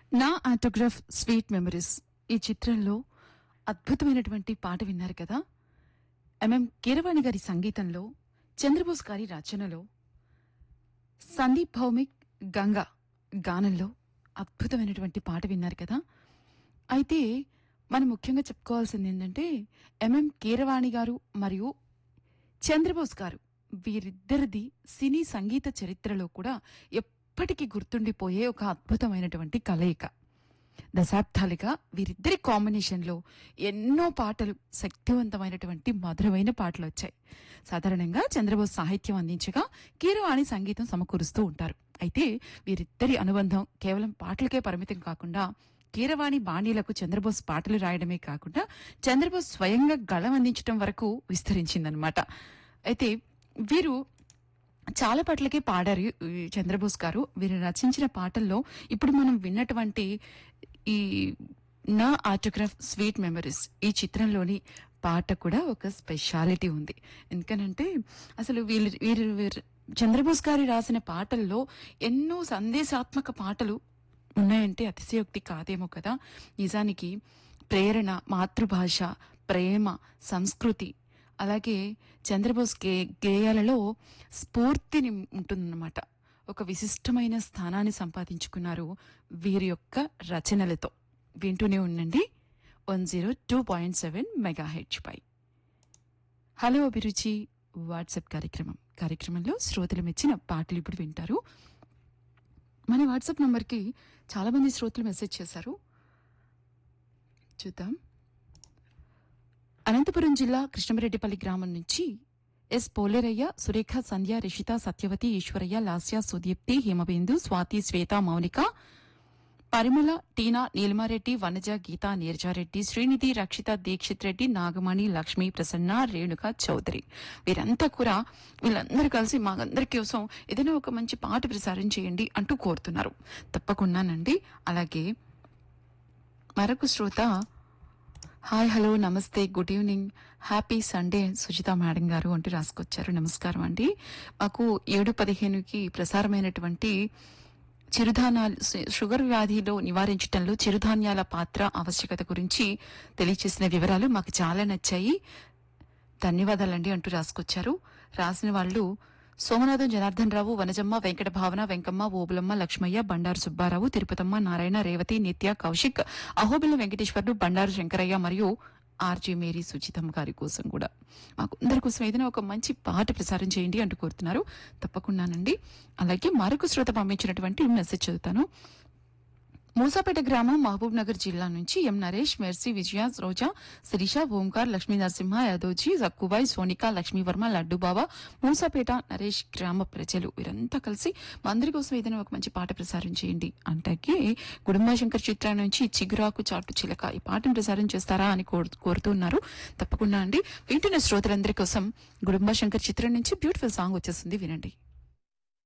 నా autograph sweet memories ఈ చిత్రంలో అద్భుతమైనటువంటి పాట విన్నారు కదా ఎంఎం కీరవాణి గారి సంగీతంలో చంద్రబోస్ గారి రచనలో సందీప్ భౌమిక్ గంగా గానంలో అద్భుతమైనటువంటి పాట విన్నారు కదా అయితే మనం ముఖ్యంగా చెప్పుకోవాల్సింది ఏంటంటే ఎంఎం కీరవాణి గారు మరియు చంద్రబోస్ గారు వీరిద్దరిది సినీ సంగీత చరిత్రలో కూడా ఎప్పటికీ గుర్తుండిపోయే ఒక అద్భుతమైనటువంటి కలయిక దశాబ్దాలుగా వీరిద్దరి కాంబినేషన్లో ఎన్నో పాటలు శక్తివంతమైనటువంటి మధురమైన పాటలు వచ్చాయి సాధారణంగా చంద్రబోస్ సాహిత్యం అందించగా కీరవాణి సంగీతం సమకూరుస్తూ ఉంటారు అయితే వీరిద్దరి అనుబంధం కేవలం పాటలకే పరిమితం కాకుండా కీరవాణి బాణీలకు చంద్రబోస్ పాటలు రాయడమే కాకుండా చంద్రబోస్ స్వయంగా గళం అందించడం వరకు విస్తరించిందనమాట అయితే వీరు చాలా పాటలకే పాడారు ఈ చంద్రబోస్ గారు వీరు రచించిన పాటల్లో ఇప్పుడు మనం విన్నటువంటి ఈ నా ఆటోగ్రాఫ్ స్వీట్ మెమరీస్ ఈ చిత్రంలోని పాట కూడా ఒక స్పెషాలిటీ ఉంది ఎందుకనంటే అసలు వీళ్ళు వీరు వీరు చంద్రబోస్ గారు రాసిన పాటల్లో ఎన్నో సందేశాత్మక పాటలు ఉన్నాయంటే అతిశయోక్తి కాదేమో కదా నిజానికి ప్రేరణ మాతృభాష ప్రేమ సంస్కృతి అలాగే చంద్రబోస్ గే గేయాలలో స్ఫూర్తిని ఉంటుందన్నమాట ఒక విశిష్టమైన స్థానాన్ని సంపాదించుకున్నారు వీరి యొక్క రచనలతో వింటూనే ఉండండి one zero two point seven mega H పై హలో అభిరుచి వాట్సాప్ కార్యక్రమం కార్యక్రమంలో శ్రోతలు మెచ్చిన పాటలు ఇప్పుడు వింటారు మన వాట్సాప్ నంబర్కి చాలా మంది శ్రోతలు మెసేజ్ చేశారు చూద్దాం అనంతపురం జిల్లా కృష్ణమరెడ్డిపల్లి గ్రామం నుంచి ఎస్ పోలేరయ్య సురేఖ సంధ్య రిషిత సత్యవతి ఈశ్వరయ్య లాస్య సుదీప్తి హేమబిందు స్వాతి శ్వేత మౌనిక పరిమళ టీనా నీలిమారెడ్డి వనజ గీతా నీరజారెడ్డి శ్రీనిధి రక్షిత దీక్షిత్ రెడ్డి నాగమణి లక్ష్మి ప్రసన్న రేణుక చౌదరి వీరంతా కూడా వీళ్ళందరూ కలిసి మా అందరి కోసం ఏదైనా ఒక మంచి పాట ప్రసారం చేయండి అంటూ కోరుతున్నారు తప్పకుండానండి అలాగే మరొక శ్రోత హాయ్ హలో నమస్తే good evening happy Sunday Sujitha madam గారు అంటూ రాసుకొచ్చారు నమస్కారం అండి మాకు ఏడు పదిహేనుకి ప్రసారమైనటువంటి చిరుధాన్యాలు షుగర్ వ్యాధిలో నివారించడంలో చిరుధాన్యాల పాత్ర ఆవశ్యకత గురించి తెలియచేసిన వివరాలు మాకు చాలా నచ్చాయి ధన్యవాదాలండి అంటూ రాసుకొచ్చారు రాసిన వాళ్ళు సోమనాథం జనార్దన్ రావు వనజమ్మ వెంకట భావన వెంకమ్మ ఓబులమ్మ లక్ష్మయ్య బండారు సుబ్బారావు తిరుపతమ్మ నారాయణ రేవతి నిత్య కౌశిక్ అహోబిల్ల వెంకటేశ్వర్లు బండారు శంకరయ్య మరియు ఆర్జే మేరీ సుచితమ్మ గారి కోసం కూడా మాకు అందరి కోసం ఏదైనా ఒక మంచి పాట ప్రసారం చేయండి అంటూ కోరుతున్నారు తప్పకుండానండి అలాగే మరొక శ్రోత పంపించినటువంటి మెసేజ్ చదువుతాను మూసాపేట గ్రామం మహబూబ్ నగర్ జిల్లా నుంచి ఎం నరేష్ మెర్సీ విజయ రోజా శిరీష ఓంకార్ లక్ష్మీ నరసింహ యాదోజీ జక్కుబాయ్ సోనిక లక్ష్మీవర్మ లడ్డుబావ మూసాపేట నరేష్ గ్రామ ప్రజలు వీరంతా కలిసి మా అందరి కోసం ఏదైనా ఒక మంచి పాట ప్రసారం చేయండి అంటే గుడుంబా శంకర్ చిత్రం నుంచి చిగురాకు చాటు చిలక ఈ పాటను ప్రసారం చేస్తారా అని కోరు- కోరుతున్నారు తప్పకుండా అండి వింటున్న శ్రోతలందరి కోసం గుడుంబా శంకర్ చిత్రం నుంచి బ్యూటిఫుల్ సాంగ్ వచ్చేస్తుంది వినండి